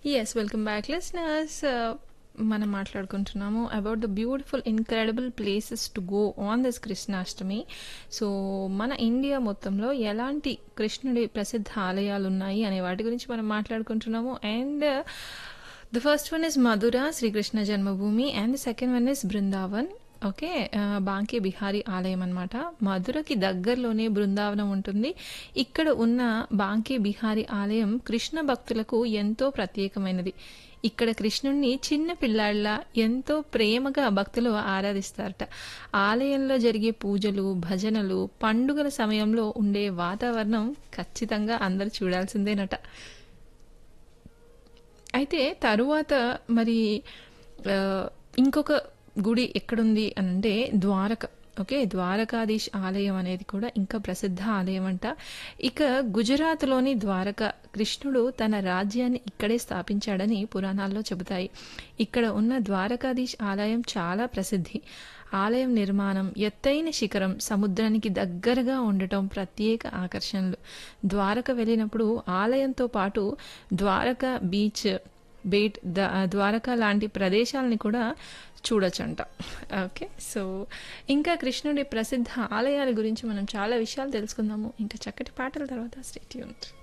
yes welcome back listeners మనం మాట్లాడుకుంటున్నాము about the beautiful incredible places to go on this Krishnashtami so మన India మొత్తంలో ఎలాంటి కృష్ణుడి ప్రసిద్ధ ఆలయాలు ఉన్నాయి అనే వాటి గురించి మనం మాట్లాడుకుంటున్నాము and the first one is Mathura Shrikrishna Janmabhoomi and the second one is Vrindavan okay Banke Bihari ఆలయం అనమాట మధురకి దగ్గరలోనే బృందావనం ఉంటుంది ఇక్కడ ఉన్న బాంకే బిహారీ ఆలయం కృష్ణ భక్తులకు ఎంతో ప్రత్యేకమైనది ఇక్కడ కృష్ణుణ్ణి చిన్న పిల్లాళ్ళ ఎంతో ప్రేమగా భక్తులు ఆరాధిస్తారట ఆలయంలో జరిగే పూజలు భజనలు పండుగల సమయంలో ఉండే వాతావరణం ఖచ్చితంగా అందరు చూడాల్సిందేనట అయితే తరువాత మరి ఆ, ఇంకొక గుడి ఎక్కడుంది అని అంటే ద్వారక ఓకే ద్వారకాధీష్ ఆలయం అనేది కూడా ఇంకా ప్రసిద్ధ ఆలయం అంట ఇక గుజరాత్లోని ద్వారక కృష్ణుడు తన రాజ్యాన్ని ఇక్కడే స్థాపించాడని పురాణాల్లో చెబుతాయి ఇక్కడ ఉన్న ద్వారకాధీష్ ఆలయం చాలా ప్రసిద్ధి ఆలయం నిర్మాణం ఎత్తైన శిఖరం సముద్రానికి దగ్గరగా ఉండటం ప్రత్యేక ఆకర్షణలు ద్వారక వెళ్ళినప్పుడు ఆలయంతో పాటు ద్వారక బీచ్ బేట్ ద- ద్వారకా లాంటి ప్రదేశాలని కూడా చూడొచ్చంట ఓకే సో ఇంకా కృష్ణుడి ప్రసిద్ధ ఆలయాల గురించి మనం చాలా విషయాలు తెలుసుకుందాము ఇంకా చక్కటి పాటల తర్వాత స్టేట్ యూనిట్